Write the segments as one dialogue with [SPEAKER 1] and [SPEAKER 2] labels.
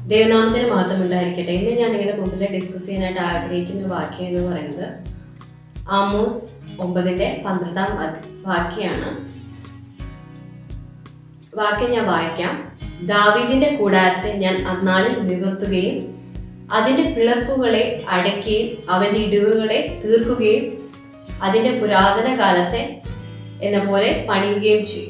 [SPEAKER 1] ദൈവനാമത്തിന് മാത്രം ഉണ്ടായിരിക്കട്ടെ ഇന്ന് ഞാൻ നിങ്ങളുടെ മുമ്പിൽ ഡിസ്കസ് ചെയ്യാനായിട്ട് ആഗ്രഹിക്കുന്ന വാക്യം എന്ന് പറയുന്നത് ആമോസ് ഒമ്പതിന്റെ പന്ത്രണ്ടാം വാ- വാക്യാണ് വാക്യം ഞാൻ വായിക്കാം ദാവീദിന്റെ കൂടാരത്തെ ഞാൻ അന്നാളിൽ നിവർത്തുകയും അതിന്റെ പിളർപ്പുകളെ അടയ്ക്കുകയും അവന്റെ ഇടിവുകളെ തീർക്കുകയും അതിന്റെ പുരാതന കാലത്തെ എന്ന പോലെ പണിയുകയും ചെയ്യും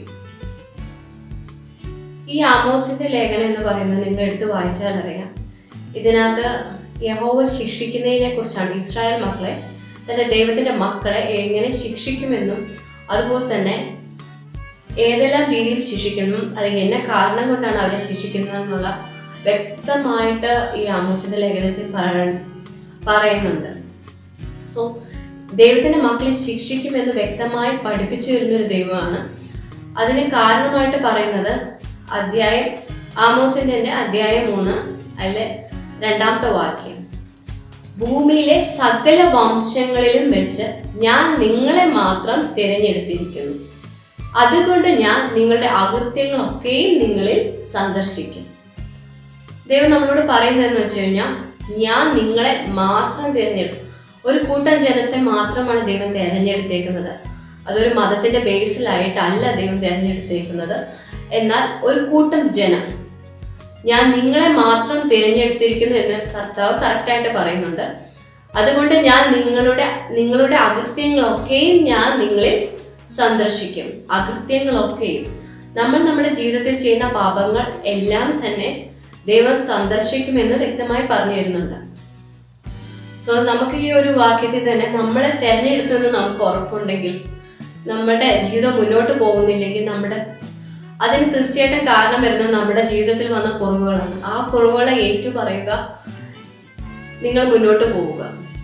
[SPEAKER 1] ഈ ആമോസിന്റെ ലേഖനം എന്ന് പറയുന്നത് നിങ്ങൾ എടുത്ത് വായിച്ചാൽ അറിയാം ഇതിനകത്ത് യഹോവ ശിക്ഷിക്കുന്നതിനെ കുറിച്ചാണ് ഇസ്രായേൽ മക്കളെ തന്റെ ദൈവത്തിന്റെ മക്കളെ എങ്ങനെ ശിക്ഷിക്കുമെന്നും അതുപോലെ തന്നെ ഏതെല്ലാം രീതിയിൽ ശിക്ഷിക്കണം അല്ലെങ്കിൽ എന്ന കാരണം കൊണ്ടാണ് അവരെ ശിക്ഷിക്കുന്നത് എന്നുള്ള വ്യക്തമായിട്ട് ഈ ആമോസിന്റെ ലേഖനത്തിൽ പറ- പറയുന്നുണ്ട് സോ ദൈവത്തിന്റെ മക്കളെ ശിക്ഷിക്കുമെന്ന് വ്യക്തമായി പഠിപ്പിച്ചു വരുന്ന ഒരു ദൈവമാണ് അതിന് കാരണമായിട്ട് പറയുന്നത് അധ്യായം ആമോസിന്റെ തന്നെ അധ്യായം മൂന്ന് അതിലെ രണ്ടാമത്തെ വാക്യം ഭൂമിയിലെ സകല വംശങ്ങളിലും വെച്ച് ഞാൻ നിങ്ങളെ മാത്രം തിരഞ്ഞെടുത്തിരിക്കുന്നു അതുകൊണ്ട് ഞാൻ നിങ്ങളുടെ അകൃത്യങ്ങളൊക്കെയും നിങ്ങളിൽ സന്ദർശിക്കും ദൈവം നമ്മളോട് പറയുന്നതെന്ന് വെച്ച് കഴിഞ്ഞാൽ ഞാൻ നിങ്ങളെ മാത്രം തിരഞ്ഞെടുത്തു ഒരു കൂട്ടം ജനത്തെ മാത്രമാണ് ദൈവം തിരഞ്ഞെടുത്തേക്കുന്നത് അതൊരു മതത്തിന്റെ ബേസിലായിട്ടല്ല ദൈവം തിരഞ്ഞെടുത്തേക്കുന്നത് എന്നാൽ ഒരു കൂട്ടം ജനം ഞാൻ നിങ്ങളെ മാത്രം തിരഞ്ഞെടുത്തിരിക്കുന്നു എന്ന് കർത്താവ് കറക്റ്റായിട്ട് പറയുന്നുണ്ട് അതുകൊണ്ട് ഞാൻ നിങ്ങളുടെ നിങ്ങളുടെ അകൃത്യങ്ങളൊക്കെയും ഞാൻ നിങ്ങളിൽ സന്ദർശിക്കും അകൃത്യങ്ങളൊക്കെയും നമ്മൾ നമ്മുടെ ജീവിതത്തിൽ ചെയ്യുന്ന പാപങ്ങൾ എല്ലാം തന്നെ ദൈവം സന്ദർശിക്കുമെന്ന് വ്യക്തമായി പറഞ്ഞു തരുന്നുണ്ട് സോ നമുക്ക് ഈ ഒരു വാക്യത്തിൽ തന്നെ നമ്മളെ തെരഞ്ഞെടുത്തെന്ന് നമുക്ക് ഉറപ്പുണ്ടെങ്കിൽ നമ്മുടെ ജീവിതം മുന്നോട്ട് പോകുന്നില്ലെങ്കിൽ നമ്മുടെ അതിന് തീർച്ചയായിട്ടും കാരണം വരുന്നത് നമ്മുടെ ജീവിതത്തിൽ വന്ന കുറവുകളാണ് ആ കുറവുകളെ ഏറ്റു പറയുക നിങ്ങൾ മുന്നോട്ട് പോവുക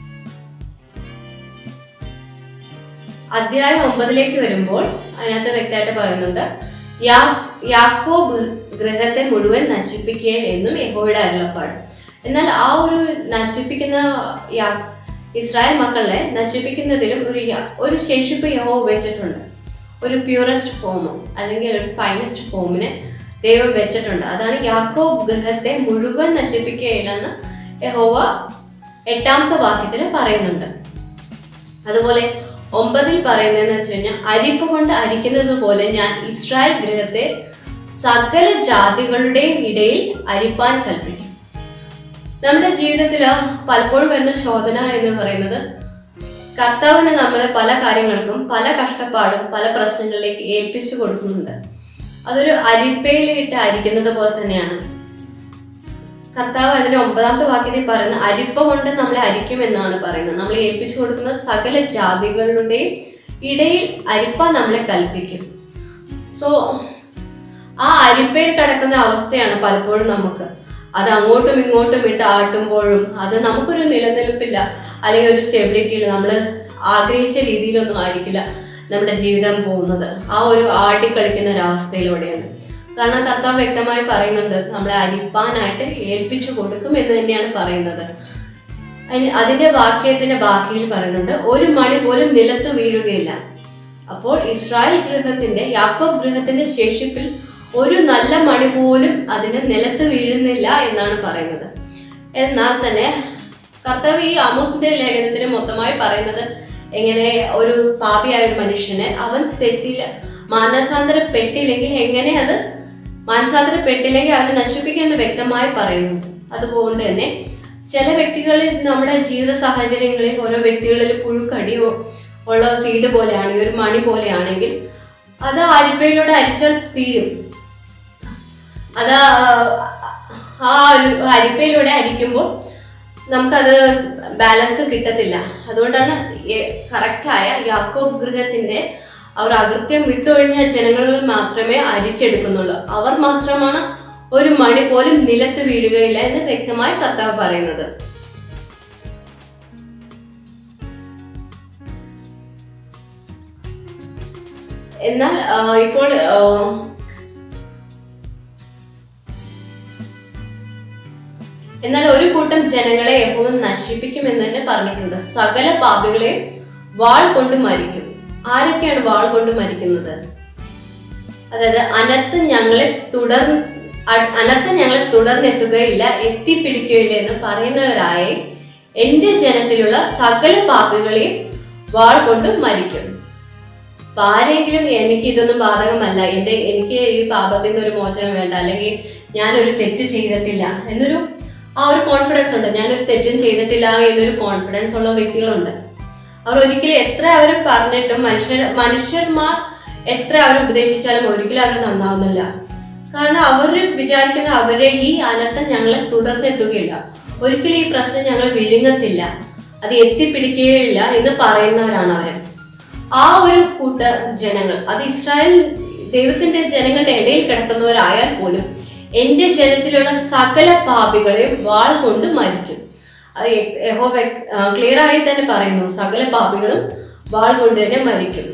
[SPEAKER 1] അധ്യായം ഒമ്പതിലേക്ക് വരുമ്പോൾ അതിനകത്ത് വ്യക്തമായിട്ട് പറയുന്നുണ്ട് യാ- യാക്കോബ് ഗൃഹത്തെ മുഴുവൻ നശിപ്പിക്കുക എന്നും യഹോയുടെ അരുളപ്പാട് എന്നാൽ ആ ഒരു നശിപ്പിക്കുന്ന യാ- ഇസ്രായേൽ മക്കളെ നശിപ്പിക്കുന്നതിലും ഒരു യ- ഒരു ശേഷിപ്പ് യഹോ വെച്ചിട്ടുണ്ട് ഒരു പ്യൂറസ്റ്റ് ഫോം അല്ലെങ്കിൽ ഒരു ഫൈനസ്റ്റ് ഫോമിനെ ദൈവം വെച്ചിട്ടുണ്ട് അതാണ് യാക്കോബ് ഗൃഹത്തെ മുഴുവൻ നശിപ്പിക്കുകയില്ലെന്ന് യഹോവ എട്ടാമത്തെ വാക്യത്തിൽ പറയുന്നുണ്ട് അതുപോലെ ഒമ്പതിൽ പറയുന്നതെന്ന് വെച്ച് കഴിഞ്ഞാൽ അരിപ്പ് കൊണ്ട് അരിക്കുന്നത് പോലെ ഞാൻ ഇസ്രായേൽ ഗൃഹത്തെ സകല ജാതികളുടെയും ഇടയിൽ അരിപ്പാൻ കൽപ്പിക്കും നമ്മുടെ ജീവിതത്തിൽ പലപ്പോഴും വരുന്ന ശോധന എന്ന് പറയുന്നത് കർത്താവിന് നമ്മളെ പല കാര്യങ്ങൾക്കും പല കഷ്ടപ്പാടും പല പ്രശ്നങ്ങളിലേക്ക് ഏൽപ്പിച്ചു കൊടുക്കുന്നുണ്ട് അതൊരു അരിപ്പയിലിട്ട് അരിക്കുന്നത് പോലെ തന്നെയാണ് കർത്താവ് അതിന്റെ ഒമ്പതാമത്തെ വാക്യത്തിൽ പറയുന്ന അരിപ്പ കൊണ്ട് നമ്മളെ അരിക്കുമെന്നാണ് പറയുന്നത് നമ്മളെ ഏൽപ്പിച്ചു കൊടുക്കുന്ന സകല ജാതികളുടെയും ഇടയിൽ അരിപ്പ നമ്മളെ കൽപ്പിക്കും സോ ആ അരിപ്പയിൽ കിടക്കുന്ന അവസ്ഥയാണ് പലപ്പോഴും നമുക്ക് അത് അങ്ങോട്ടും ഇങ്ങോട്ടും ഇട്ട് ആട്ടുമ്പോഴും അത് നമുക്കൊരു നിലനിൽപ്പില്ല അല്ലെങ്കിൽ ഒരു സ്റ്റെബിലിറ്റി ഇല്ല നമ്മൾ ആഗ്രഹിച്ച രീതിയിലൊന്നും ആയിരിക്കില്ല നമ്മുടെ ജീവിതം പോകുന്നത് ആ ഒരു ആടി കളിക്കുന്ന ഒരവസ്ഥയിലൂടെയാണ് കാരണം കർത്താവ് വ്യക്തമായി പറയുന്നുണ്ട് നമ്മളെ അരിപ്പാനായിട്ട് ഏൽപ്പിച്ചു കൊടുക്കും എന്ന് തന്നെയാണ് പറയുന്നത് അതിന് അതിന്റെ വാക്യത്തിന്റെ ബാക്കിയിൽ പറയുന്നുണ്ട് ഒരു മണി പോലും നിലത്ത് വീഴുകയില്ല അപ്പോൾ ഇസ്രായേൽ ഗൃഹത്തിന്റെ യാക്കോബ് ഗൃഹത്തിന്റെ ശേഷിപ്പിൽ ഒരു നല്ല മണി പോലും അതിന് നിലത്ത് വീഴുന്നില്ല എന്നാണ് പറയുന്നത് എന്നാൽ തന്നെ കർത്താവ് ഈ ആമോസിന്റെ ലേഖനത്തിന് മൊത്തമായി പറയുന്നത് എങ്ങനെ ഒരു പാപിയായ ഒരു മനുഷ്യനെ അവൻ തെറ്റില്ല മാനസാന്തരപ്പെട്ടില്ലെങ്കിൽ എങ്ങനെ അത് മാനസാന്തരപ്പെട്ടില്ലെങ്കിൽ അവനെ നശിപ്പിക്കുമെന്ന് വ്യക്തമായി പറയുന്നു അതുകൊണ്ട് തന്നെ ചില വ്യക്തികളിൽ നമ്മുടെ ജീവിത സാഹചര്യങ്ങളിൽ ഓരോ വ്യക്തികളിൽ പുഴുക്കടി ഒ- ഉള്ള സീഡ് പോലെയാണെങ്കിൽ ഒരു മണി പോലെയാണെങ്കിൽ അത് അരിപ്പയിലൂടെ അരിച്ചാൽ തീരും അത് ആ ഒരു അരിപ്പയിലൂടെ അരിക്കുമ്പോൾ നമുക്കത് ബാലൻസ് കിട്ടത്തില്ല അതുകൊണ്ടാണ് കറക്റ്റായ യാക്കോബ് ഗൃഹത്തിന്റെ അവർ അകൃത്യം വിട്ടൊഴിഞ്ഞ ജനങ്ങളിൽ മാത്രമേ അരിച്ചെടുക്കുന്നുള്ളൂ അവർ മാത്രമാണ് ഒരു മണി പോലും നിലത്ത് വീഴുകയില്ല എന്ന് വ്യക്തമായി കർത്താവ് പറയുന്നത് എന്നാൽ ആ, ഇപ്പോൾ ആ, എന്നാൽ ഒരു കൂട്ടം ജനങ്ങളെ യഹോവ നശിപ്പിക്കുമെന്ന് തന്നെ പറഞ്ഞിട്ടുണ്ട് സകല പാപികളെയും വാൾ കൊണ്ട് മരിക്കും ആരൊക്കെയാണ് വാൾ കൊണ്ട് മരിക്കുന്നത് അതായത് അനർത്ഥം ഞങ്ങളെ തുടർ അ- അനർത്ഥം ഞങ്ങളെ തുടർന്നെത്തുകയില്ല എത്തിപ്പിടിക്കുകയില്ല എന്ന് പറയുന്നവരായി എന്റെ ജനത്തിലുള്ള സകല പാപികളെയും വാൾ കൊണ്ട് മരിക്കും അപ്പൊ ആരെങ്കിലും എനിക്ക് ഇതൊന്നും ബാധകമല്ല എന്റെ എനിക്ക് ഈ പാപത്തിൽ നിന്ന് ഒരു മോചനം വേണ്ട അല്ലെങ്കിൽ ഞാനൊരു തെറ്റ് ചെയ്തിട്ടില്ല എന്നൊരു ആ ഒരു കോൺഫിഡൻസ് ഉണ്ട് ഞാനൊരു തെറ്റും ചെയ്തിട്ടില്ല എന്നൊരു കോൺഫിഡൻസ് ഉള്ള വ്യക്തികളുണ്ട് അവർ ഒരിക്കലും എത്ര അവർ പറഞ്ഞിട്ടും മനുഷ്യർ മനുഷ്യന്മാർ എത്ര അവർ ഉപദേശിച്ചാലും ഒരിക്കലും അവർ നന്നാവുന്നില്ല കാരണം അവർ വിചാരിക്കുന്ന അവരെ ഈ അനർത്ഥം ഞങ്ങളെ തുടർന്നെത്തുകയില്ല ഒരിക്കലും ഈ പ്രശ്നം ഞങ്ങൾ വിഴുങ്ങത്തില്ല അത് എത്തിപ്പിടിക്കുകയില്ല എന്ന് പറയുന്നവരാണ് അവർ ആ ഒരു കൂട്ട ജനങ്ങൾ അത് ഇസ്രായേൽ ദൈവത്തിന്റെ ജനങ്ങളുടെ ഇടയിൽ കിടക്കുന്നവരായാൽ പോലും എന്റെ ജനത്തിലുള്ള സകല പാപികളെ വാൾ കൊണ്ട് മരിക്കും അത് യഹോവ ക്ലിയർ ആയി തന്നെ പറയുന്നു സകല പാപികളും വാൾ കൊണ്ട് തന്നെ മരിക്കും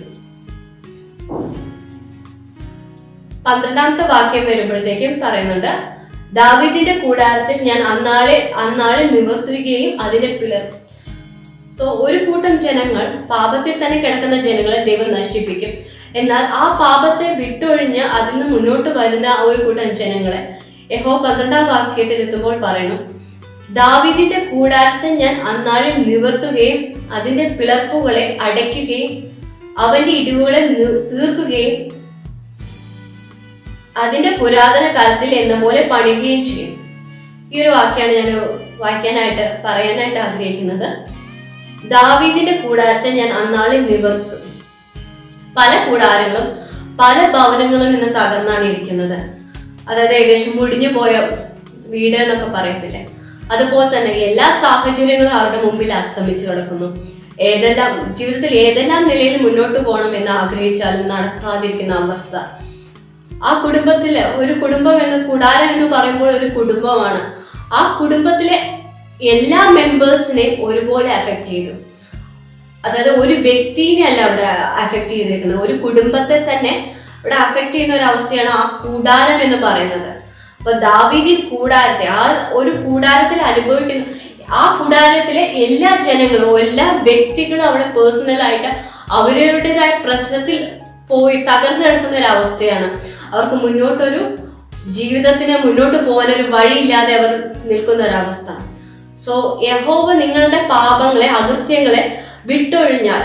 [SPEAKER 1] പന്ത്രണ്ടാമത്തെ വാക്യം വരുമ്പോഴത്തേക്കും പറയുന്നുണ്ട് ദാവീദിന്റെ കൂടാരത്തിൽ ഞാൻ അന്നാളെ അന്നാളെ നിവർത്തുകയും അതിനെ പിളർ സോ ഒരു കൂട്ടം ജനങ്ങൾ പാപത്തിൽ തന്നെ കിടക്കുന്ന ജനങ്ങളെ ദൈവം നശിപ്പിക്കും എന്നാൽ ആ പാപത്തെ വിട്ടൊഴിഞ്ഞ് അതിൽ നിന്ന് മുന്നോട്ട് വരുന്ന ആ ഒരു കൂട്ടം ജനങ്ങളെ യഹോ പന്ത്രണ്ടാം വാക്യത്തിൽ എത്തുമ്പോൾ പറയുന്നു ദാവീദിന്റെ കൂടാരത്തെ ഞാൻ അന്നാളിൽ നിവർത്തുകയും അതിന്റെ പിളർപ്പുകളെ അടയ്ക്കുകയും അവന്റെ ഇടിവുകളെ നി- തീർക്കുകയും അതിന്റെ പുരാതന കാലത്തിൽ എന്ന പോലെ പണിയുകയും ചെയ്യും ഈ ഒരു വാക്യാണ് ഞാൻ വായിക്കാനായിട്ട് പറയാനായിട്ട് ആഗ്രഹിക്കുന്നത് ദാവീദിന്റെ കൂടാരത്തെ ഞാൻ അന്നാളിൽ നിവർത്തും പല കൂടാരങ്ങളും പല ഭവനങ്ങളും ഇന്ന് തകർന്നാണ് ഇരിക്കുന്നത് അതായത് ഏകദേശം മുടിഞ്ഞു പോയ വീട് എന്നൊക്കെ പറയത്തില്ലേ അതുപോലെ തന്നെ എല്ലാ സാഹചര്യങ്ങളും അവരുടെ മുമ്പിൽ അസ്തമിച്ചു കിടക്കുന്നു ഏതെല്ലാം ജീവിതത്തിൽ ഏതെല്ലാം നിലയിൽ മുന്നോട്ട് പോകണം എന്ന് ആഗ്രഹിച്ചാലും നടക്കാതിരിക്കുന്ന അവസ്ഥ ആ കുടുംബത്തില് ഒരു കുടുംബം എന്ന് കൂടാരം എന്ന് പറയുമ്പോൾ ഒരു കുടുംബമാണ് ആ കുടുംബത്തിലെ എല്ലാ മെമ്പേഴ്സിനെയും ഒരുപോലെ അഫക്റ്റ് ചെയ്തു അതായത് ഒരു വ്യക്തിനെ അല്ല അവിടെ അഫക്റ്റ് ചെയ്തേക്കുന്നത് ഒരു കുടുംബത്തെ തന്നെ ഇവിടെ അഫക്റ്റ് ചെയ്യുന്ന ഒരു അവസ്ഥയാണ് ആ കൂടാരം എന്ന് പറയുന്നത് അപ്പൊ ദാവീദി കൂടാരത്തെ ആ ഒരു കൂടാരത്തിൽ അനുഭവിക്കുന്ന ആ കൂടാരത്തിലെ എല്ലാ ജനങ്ങളും എല്ലാ വ്യക്തികളും അവിടെ പേഴ്സണൽ ആയിട്ട് അവരവരുടേതായ പ്രശ്നത്തിൽ പോയി തകർന്നു കിടക്കുന്ന ഒരു അവസ്ഥയാണ് അവർക്ക് മുന്നോട്ടൊരു ജീവിതത്തിന് മുന്നോട്ട് പോകാൻ ഒരു വഴിയില്ലാതെ അവർ നിൽക്കുന്ന ഒരവസ്ഥ സോ യഹോവ നിങ്ങളുടെ പാപങ്ങളെ അകൃത്യങ്ങളെ വിട്ടൊഴിഞ്ഞാൽ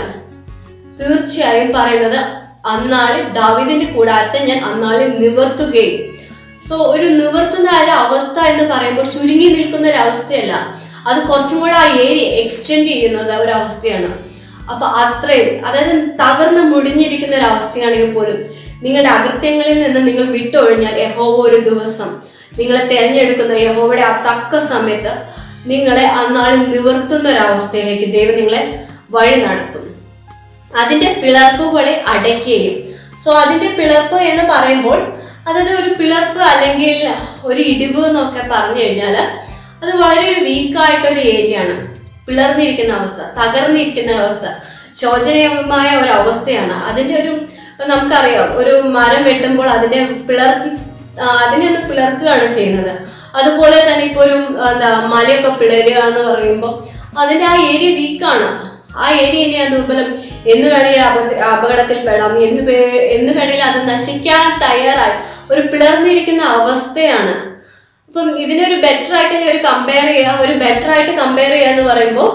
[SPEAKER 1] തീർച്ചയായും പറയുന്നത് അന്നാളിൽ ദാവിദിന്റെ കൂടാരത്തെ ഞാൻ അന്നാളിൽ നിവർത്തുകയും സോ ഒരു നിവർത്തുന്ന ആ ഒരു അവസ്ഥ എന്ന് പറയുമ്പോൾ ചുരുങ്ങി നിൽക്കുന്ന ഒരു അവസ്ഥയല്ല അത് കുറച്ചും കൂടെ ആ ഏരിയ എക്സ്റ്റെൻഡ് ചെയ്യുന്നത് ഒരു അവസ്ഥയാണ് അപ്പൊ അത്രയും അതായത് തകർന്ന് മുടിഞ്ഞിരിക്കുന്ന ഒരു അവസ്ഥയാണെങ്കിൽ പോലും നിങ്ങളുടെ അകൃത്യങ്ങളിൽ നിന്ന് നിങ്ങൾ വിട്ടൊഴിഞ്ഞാൽ യഹോവ ഒരു ദിവസം നിങ്ങളെ തെരഞ്ഞെടുക്കുന്ന യഹോവയുടെ ആ തക്ക സമയത്ത് നിങ്ങളെ അന്നാളിൽ നിവർത്തുന്ന ഒരു അവസ്ഥയിലേക്ക് ദൈവം നിങ്ങളെ വഴി നടത്തും അതിന്റെ പിളർപ്പുകളെ അടയ്ക്കുകയും സോ അതിന്റെ പിളർപ്പ് എന്ന് പറയുമ്പോൾ അതായത് ഒരു പിളർപ്പ് അല്ലെങ്കിൽ ഒരു ഇടിവ് എന്നൊക്കെ പറഞ്ഞു കഴിഞ്ഞാൽ അത് വളരെ ഒരു വീക്കായിട്ട് ഒരു ഏരിയ ആണ് പിളർന്നിരിക്കുന്ന അവസ്ഥ തകർന്നിരിക്കുന്ന അവസ്ഥ ശോചനീയമായ ഒരു അവസ്ഥയാണ് അതിന്റെ ഒരു ഇപ്പൊ നമുക്കറിയാം ഒരു മരം വെട്ടുമ്പോൾ അതിന്റെ പിളർ ആ, അതിനെ ഒന്ന് പിളർക്കുകയാണ് ചെയ്യുന്നത് അതുപോലെ തന്നെ ഇപ്പൊ ഒരു എന്താ മലയൊക്കെ പിളരുക എന്ന് പറയുമ്പോൾ അതിന്റെ ആ ഏരിയ വീക്കാണ് ആ ഏരിയ ഇനി ദുർബലം എന്ന് വേണേൽ അപ- അപകടത്തിൽ പെടാം എന്ന് പേ- എന്ന് വേണേൽ അത് നശിക്കാൻ തയ്യാറായി ഒരു പിളർന്നിരിക്കുന്ന അവസ്ഥയാണ് ഇപ്പം ഇതിനൊരു ബെറ്റർ ആയിട്ട് ഒരു കമ്പയർ ചെയ്യുക ഒരു ബെറ്റർ ആയിട്ട് കമ്പയർ ചെയ്യുക എന്ന് പറയുമ്പോൾ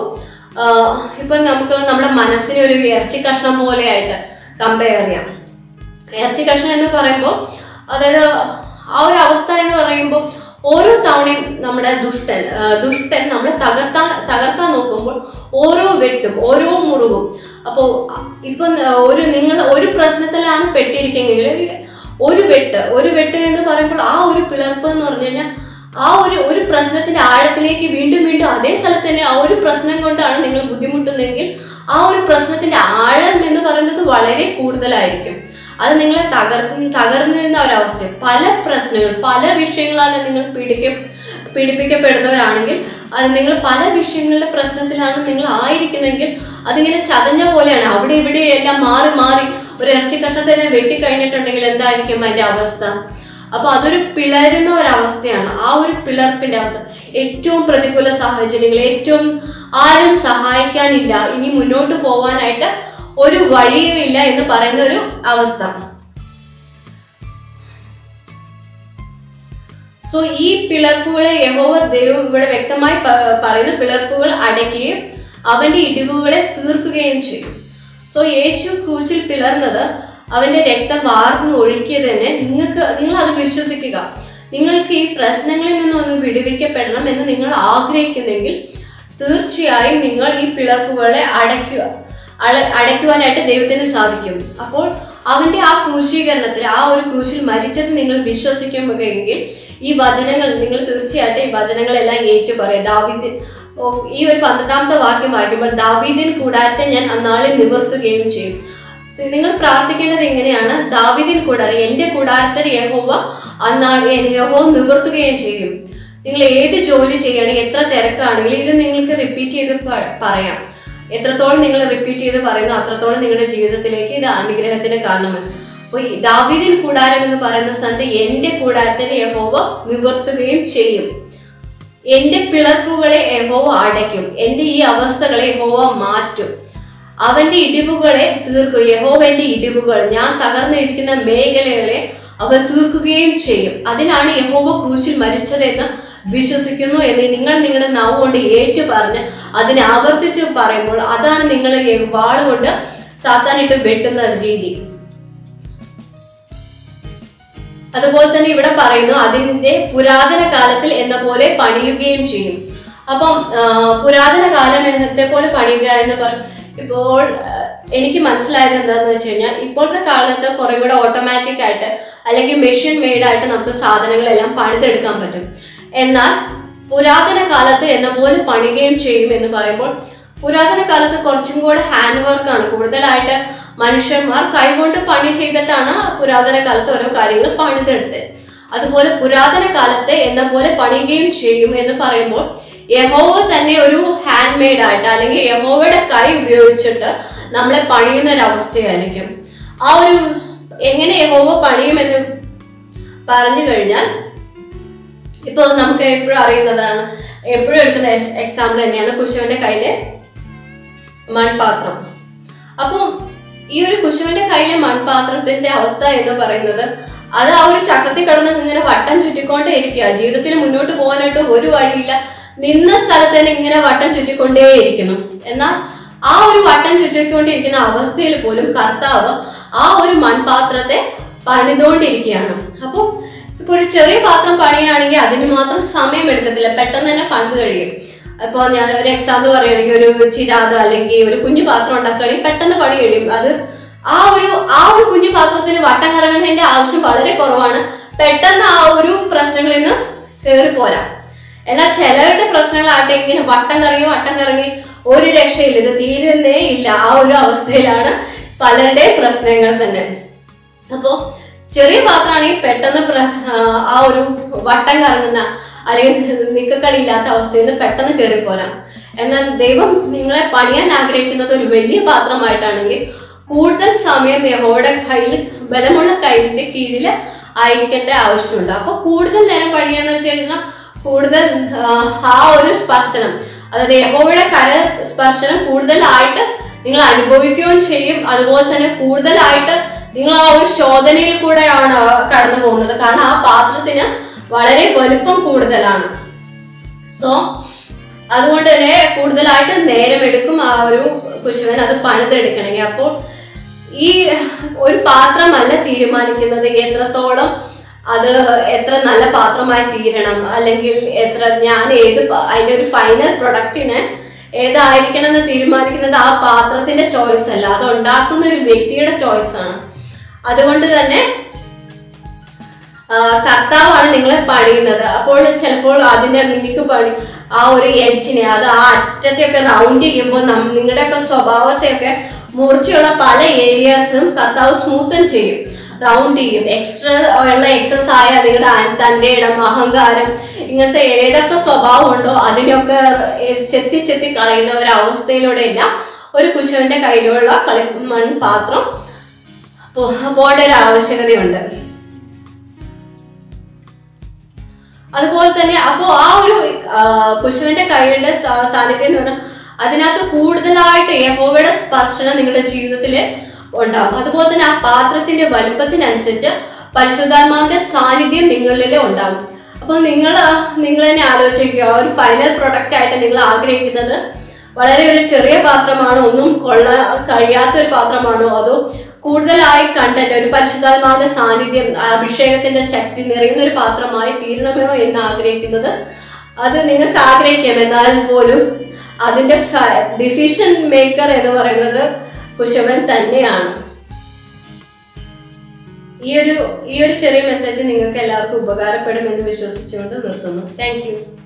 [SPEAKER 1] ഇപ്പൊ നമുക്ക് നമ്മുടെ മനസ്സിനെ ഒരു ഇറച്ചി കഷ്ണം പോലെ ആയിട്ട് കമ്പയർ ചെയ്യാം ഇറച്ചി കഷ്ണം എന്ന് പറയുമ്പോൾ അതായത് ആ ഒരു അവസ്ഥ എന്ന് പറയുമ്പോൾ ഓരോ തവണയും നമ്മുടെ ദുഷ്ടൻ ആ, ദുഷ്ടൻ നമ്മളെ തകർത്താൻ തകർക്കാൻ നോക്കുമ്പോൾ ഓരോ വെട്ടും ഓരോ മുറിവും അപ്പോൾ ഇപ്പം ആ, ഒരു നിങ്ങൾ ഒരു പ്രശ്നത്തിലാണ് പെട്ടിരിക്കുന്നെങ്കിൽ ഒരു വെട്ട് ഒരു വെട്ട് എന്ന് പറയുമ്പോൾ ആ ഒരു പിളർപ്പ് എന്ന് പറഞ്ഞു കഴിഞ്ഞാൽ ആ ഒരു ഒരു പ്രശ്നത്തിന്റെ ആഴത്തിലേക്ക് വീണ്ടും വീണ്ടും അതേ സ്ഥലത്ത് തന്നെ ആ ഒരു പ്രശ്നം കൊണ്ടാണ് നിങ്ങൾ ബുദ്ധിമുട്ടുന്നതെങ്കിൽ ആ ഒരു പ്രശ്നത്തിന്റെ ആഴം എന്ന് പറയുന്നത് വളരെ കൂടുതലായിരിക്കും അത് നിങ്ങളെ തകർ തകർന്നിരുന്ന ഒരവസ്ഥ പല പ്രശ്നങ്ങൾ പല വിഷയങ്ങളാൽ നിങ്ങൾ പീഡിക്ക പീഡിപ്പിക്കപ്പെടുന്നവരാണെങ്കിൽ അത് നിങ്ങൾ പല വിഷയങ്ങളുടെ പ്രശ്നത്തിലാണ് നിങ്ങൾ ആയിരിക്കുന്നെങ്കിൽ അതിങ്ങനെ ചതഞ്ഞ പോലെയാണ് അവിടെ ഇവിടെ എല്ലാം മാറി മാറി ഒരു ഇറച്ചി കഷ്ണത്തിനെ വെട്ടിക്കഴിഞ്ഞിട്ടുണ്ടെങ്കിൽ എന്തായിരിക്കും അതിന്റെ അവസ്ഥ അപ്പൊ അതൊരു പിളരുന്ന ഒരവസ്ഥയാണ് ആ ഒരു പിളർപ്പിന്റെ അവസ്ഥ ഏറ്റവും പ്രതികൂല സാഹചര്യങ്ങൾ ഏറ്റവും ആരും സഹായിക്കാനില്ല ഇനി മുന്നോട്ട് പോവാനായിട്ട് ഒരു വഴിയും ഇല്ല എന്ന് പറയുന്ന ഒരു അവസ്ഥ സോ ഈ പിളർപ്പുകളെ യഹോവ ദൈവം ഇവിടെ വ്യക്തമായി പ- പറയുന്നു പിളർപ്പുകൾ അടയ്ക്കുകയും അവന്റെ ഇടിവുകളെ തീർക്കുകയും ചെയ്യും സോ യേശു ക്രൂശിൽ പിളർന്നത് അവന്റെ രക്തം വാർന്നു ഒഴുക്കിയത് തന്നെ നിങ്ങൾക്ക് നിങ്ങൾ അത് വിശ്വസിക്കുക നിങ്ങൾക്ക് ഈ പ്രശ്നങ്ങളിൽ നിന്നൊന്ന് വിടുവിക്കപ്പെടണം എന്ന് നിങ്ങൾ ആഗ്രഹിക്കുന്നെങ്കിൽ തീർച്ചയായും നിങ്ങൾ ഈ പിളർപ്പുകളെ അടയ്ക്കുക അള- അടയ്ക്കുവാനായിട്ട് ദൈവത്തിന് സാധിക്കും അപ്പോൾ അവന്റെ ആ ക്രൂശീകരണത്തിൽ ആ ഒരു ക്രൂശിൽ മരിച്ചത് നിങ്ങൾ വിശ്വസിക്കുമെങ്കിൽ ഈ വചനങ്ങൾ നിങ്ങൾ തീർച്ചയായിട്ടും ഈ വചനങ്ങളെല്ലാം ഏറ്റു പറയും ദാവീദ് ഓ, ഈ ഒരു പന്ത്രണ്ടാമത്തെ വാക്യം വായിക്കുമ്പോൾ ദാവീദിൻ കൂടാരത്തെ ഞാൻ അന്നാളിൽ നിവർത്തുകയും ചെയ്യും നിങ്ങൾ പ്രാർത്ഥിക്കേണ്ടത് എങ്ങനെയാണ് ദാവിദിൻ കൂടാരം എന്റെ കൂടാരത്തിൽ യഹോവ അന്നാൾ യഹോവ നിവർത്തുകയും ചെയ്യും നിങ്ങൾ ഏത് ജോലി ചെയ്യുകയാണെങ്കിൽ എത്ര തിരക്കാണെങ്കിലും ഇത് നിങ്ങൾക്ക് റിപ്പീറ്റ് ചെയ്ത് പ- പറയാം എത്രത്തോളം നിങ്ങൾ റിപ്പീറ്റ് ചെയ്ത് പറയുന്നു അത്രത്തോളം നിങ്ങളുടെ ജീവിതത്തിലേക്ക് ഇത് അനുഗ്രഹത്തിന് കാരണമാണ് അപ്പൊ ഈ ദാവീദിൻ കൂടാരം എന്ന് പറയുന്ന സ്ഥലത്ത് എന്റെ കൂടാരത്തിന് യഹോവ നിവർത്തുകയും ചെയ്യും എന്റെ പിളർപ്പുകളെ യഹോവ അടയ്ക്കും എന്റെ ഈ അവസ്ഥകളെ യഹോവ മാറ്റും അവന്റെ ഇടിവുകളെ തീർക്കും യഹോവന്റെ ഇടിവുകൾ ഞാൻ തകർന്നിരിക്കുന്ന മേഖലകളെ അവൻ തീർക്കുകയും ചെയ്യും അതിനാണ് യഹോവ ക്രൂശിൽ മരിച്ചതെന്ന് വിശ്വസിക്കുന്നു എന്ന് നിങ്ങൾ നിങ്ങളുടെ നാവ് കൊണ്ട് ഏറ്റു പറഞ്ഞ് അതിനെ ആവർത്തിച്ച് പറയുമ്പോൾ അതാണ് നിങ്ങൾ വാളുകൊണ്ട് സാത്താനിട്ട് വെട്ടുന്ന രീതി അതുപോലെ തന്നെ ഇവിടെ പറയുന്നു അതിന്റെ പുരാതന കാലത്തിൽ എന്ന പോലെ പണിയുകയും ചെയ്യും അപ്പം ആ, പുരാതന കാലത്തെ പോലെ പണിയുക എന്ന് പറയും ഇപ്പോൾ ആ, എനിക്ക് മനസ്സിലായത് എന്താണെന്ന് വെച്ച് കഴിഞ്ഞാൽ ഇപ്പോഴത്തെ കാലത്ത് കുറെ കൂടെ ഓട്ടോമാറ്റിക് ആയിട്ട് അല്ലെങ്കിൽ മെഷീൻ മെയ്ഡ് ആയിട്ട് നമുക്ക് സാധനങ്ങളെല്ലാം പണിതെടുക്കാൻ പറ്റും എന്നാൽ പുരാതന കാലത്ത് എന്ന പോലെ പണിയുകയും ചെയ്യും എന്ന് പറയുമ്പോൾ പുരാതന കാലത്ത് കുറച്ചും കൂടെ ഹാൻഡ് വർക്കാണ് കൂടുതലായിട്ട് മനുഷ്യന്മാർ കൈകൊണ്ട് പണി ചെയ്തിട്ടാണ് പുരാതന കാലത്ത് ഓരോ കാര്യങ്ങൾ പണിതെടുത്തത് അതുപോലെ പുരാതന കാലത്തെ എന്ന പോലെ പണിയുകയും ചെയ്യും എന്ന് പറയുമ്പോൾ യഹോവ തന്നെ ഒരു ഹാൻഡ് മെയ്ഡ് ആയിട്ട് അല്ലെങ്കിൽ യഹോവയുടെ കൈ ഉപയോഗിച്ചിട്ട് നമ്മളെ പണിയുന്ന ഒരു അവസ്ഥയായിരിക്കും ആ ഒരു എങ്ങനെ യഹോവ പണിയുമെന്ന് പറഞ്ഞു കഴിഞ്ഞാൽ ഇപ്പൊ നമുക്ക് എപ്പോഴും അറിയുന്നതാണ് എപ്പോഴും എടുക്കുന്ന എക്സാമ്പിൾ തന്നെയാണ് കുശവന്റെ കയ്യിലെ മൺപാത്രം അപ്പം ഈ ഒരു കുശവന്റെ കയ്യിലെ മൺപാത്രത്തിന്റെ അവസ്ഥ എന്ന് പറയുന്നത് അത് ആ ഒരു ചക്രത്തിൽ കിടന്ന് ഇങ്ങനെ വട്ടം ചുറ്റിക്കൊണ്ടേ ഇരിക്കുക ജീവിതത്തിൽ മുന്നോട്ട് പോകാനായിട്ട് ഒരു വഴിയില്ല നിന്ന സ്ഥലത്ത് തന്നെ ഇങ്ങനെ വട്ടം ചുറ്റിക്കൊണ്ടേയിരിക്കുന്നു എന്നാൽ ആ ഒരു വട്ടം ചുറ്റിക്കൊണ്ടിരിക്കുന്ന അവസ്ഥയിൽ പോലും കർത്താവ് ആ ഒരു മൺപാത്രത്തെ പണിതുകൊണ്ടിരിക്കുകയാണ് അപ്പോൾ ഇപ്പൊ ഒരു ചെറിയ പാത്രം പണിയാണെങ്കിൽ അതിന് മാത്രം സമയം എടുക്കത്തില്ല പെട്ടെന്ന് തന്നെ പണിത് കഴിയും അപ്പോൾ ഞാൻ ഒരു എക്സാമ്പിൾ പറയുകയാണെങ്കിൽ ഒരു ചിരാത് അല്ലെങ്കിൽ ഒരു കുഞ്ഞു പാത്രം ഉണ്ടാക്കുകയാണെങ്കിൽ പെട്ടെന്ന് പണി കഴിയും അത് ആ ഒരു ആ ഒരു കുഞ്ഞു പാത്രത്തിന് വട്ടം കറങ്ങുന്നതിന്റെ ആവശ്യം വളരെ കുറവാണ് പെട്ടെന്ന് ആ ഒരു പ്രശ്നങ്ങളിൽ നിന്ന് കയറി പോരാ എന്നാൽ ചിലരുടെ പ്രശ്നങ്ങളാട്ടെ ഇങ്ങനെ വട്ടം കറങ്ങി വട്ടം കറങ്ങി ഒരു രക്ഷയില്ല ഇത് തീരുന്നേ ഇല്ല ആ ഒരു അവസ്ഥയിലാണ് പലരുടെയും പ്രശ്നങ്ങൾ തന്നെ അപ്പോ ചെറിയ പാത്രമാണെങ്കിൽ പെട്ടെന്ന് പ്രസ്- ആ, ആ ഒരു വട്ടം കറങ്ങുന്ന അല്ലെങ്കിൽ നിക്കക്കളി ഇല്ലാത്ത അവസ്ഥയിൽ നിന്ന് പെട്ടെന്ന് കയറി പോരാം എന്നാൽ ദൈവം നിങ്ങളെ പണിയാൻ ആഗ്രഹിക്കുന്നത് ഒരു വലിയ പാത്രമായിട്ടാണെങ്കിൽ കൂടുതൽ സമയം യഹോയുടെ കയ്യിൽ ബലമുള്ള കൈന്റെ കീഴിൽ ആയിരിക്കേണ്ട ആവശ്യമുണ്ട് അപ്പൊ കൂടുതൽ നേരം പണിയാന്ന് വെച്ച് കഴിഞ്ഞാൽ കൂടുതൽ ആ, ആ ഒരു സ്പർശനം അതായത് യഹോയുടെ കര സ്പർശനം കൂടുതലായിട്ട് നിങ്ങൾ അനുഭവിക്കുകയും ചെയ്യും അതുപോലെ തന്നെ കൂടുതലായിട്ട് നിങ്ങൾ ആ ഒരു ശോധനയിൽ കൂടെയാണ് കടന്നു പോകുന്നത് കാരണം ആ പാത്രത്തിന് വളരെ വലുപ്പം കൂടുതലാണ് സോ അതുകൊണ്ട് തന്നെ കൂടുതലായിട്ട് നേരം എടുക്കും ആ ഒരു കുശവൻ അത് പണിതെടുക്കണമെങ്കിൽ അപ്പോൾ ഈ ഒരു പാത്രമല്ല തീരുമാനിക്കുന്നത് എത്രത്തോളം അത് എത്ര നല്ല പാത്രമായി തീരണം അല്ലെങ്കിൽ എത്ര ഞാൻ ഏത് പ- അതിന്റെ ഒരു ഫൈനൽ പ്രൊഡക്റ്റിന് ഏതായിരിക്കണം എന്ന് തീരുമാനിക്കുന്നത് ആ പാത്രത്തിന്റെ ചോയ്സ് അല്ല അത് ഉണ്ടാക്കുന്ന ഒരു വ്യക്തിയുടെ ചോയ്സ് ആണ് അതുകൊണ്ട് തന്നെ ആ, കർത്താവാണ് നിങ്ങളെ പണിയുന്നത് അപ്പോൾ ചിലപ്പോൾ അതിന്റെ മിനുക്ക് പണി ആ ഒരു എഡ്ജിനെ അത് ആ അറ്റത്തെയൊക്കെ റൗണ്ട് ചെയ്യുമ്പോൾ നം- നിങ്ങളുടെയൊക്കെ സ്വഭാവത്തെയൊക്കെ മൂർച്ചയുള്ള പല ഏരിയാസും കർത്താവ് സ്മൂത്തൻ ചെയ്യും റൗണ്ട് ചെയ്യും എക്സ്ട്രാ ഉള്ള എക്സസ് ആയ നിങ്ങളുടെ ആ- തന്റെ ഇടം അഹങ്കാരം ഇങ്ങനത്തെ ഏതൊക്കെ സ്വഭാവം ഉണ്ടോ അതിനൊക്കെ ഏ- ചെത്തി ചെത്തി കളയുന്ന ഒരു അവസ്ഥയിലൂടെയെല്ലാം ഒരു കുശവന്റെ കയ്യിലുള്ള കളി മൺപാത്രം പോ- പോകേണ്ട ഒരു ആവശ്യകതയുണ്ട് അതുപോലെ തന്നെ അപ്പോ ആ ഒരു ആ, കുശവന്റെ കൈയുടെ സാ- സാന്നിധ്യം എന്ന് പറഞ്ഞാൽ അതിനകത്ത് കൂടുതലായിട്ട് യഹോവയുടെ സ്പർശനം നിങ്ങളുടെ ജീവിതത്തിൽ ഉണ്ടാവും അതുപോലെ തന്നെ ആ പാത്രത്തിന്റെ വലുപ്പത്തിനനുസരിച്ച് പരിശുദ്ധാത്മാവിന്റെ സാന്നിധ്യം നിങ്ങളിൽ ഉണ്ടാവും അപ്പോൾ നിങ്ങൾ നിങ്ങൾ തന്നെ ആലോചിക്കുക ഒരു ഫൈനൽ പ്രൊഡക്റ്റ് ആയിട്ട് നിങ്ങൾ ആഗ്രഹിക്കുന്നത് വളരെ ഒരു ചെറിയ പാത്രമാണോ ഒന്നും കൊള്ളാൻ കഴിയാത്ത ഒരു പാത്രമാണോ അതോ കൂടുതലായി കണ്ടന്റ് ഒരു പരിശുദ്ധാത്മാവിന്റെ സാന്നിധ്യം ആ അഭിഷേകത്തിന്റെ ശക്തി നിറയുന്ന ഒരു പാത്രമായി തീരണമോ എന്ന് ആഗ്രഹിക്കുന്നത് അത് നിങ്ങൾക്ക് ആഗ്രഹിക്കാം എന്നാൽ പോലും അതിന്റെ ഡിസിഷൻ മേക്കർ എന്ന് പറയുന്നത് കുശവൻ തന്നെയാണ് ഈ ഒരു ഈ ഒരു ചെറിയ മെസ്സേജ് നിങ്ങൾക്ക് എല്ലാവർക്കും ഉപകാരപ്പെടുമെന്ന് വിശ്വസിച്ചുകൊണ്ട് നിർത്തുന്നു താങ്ക്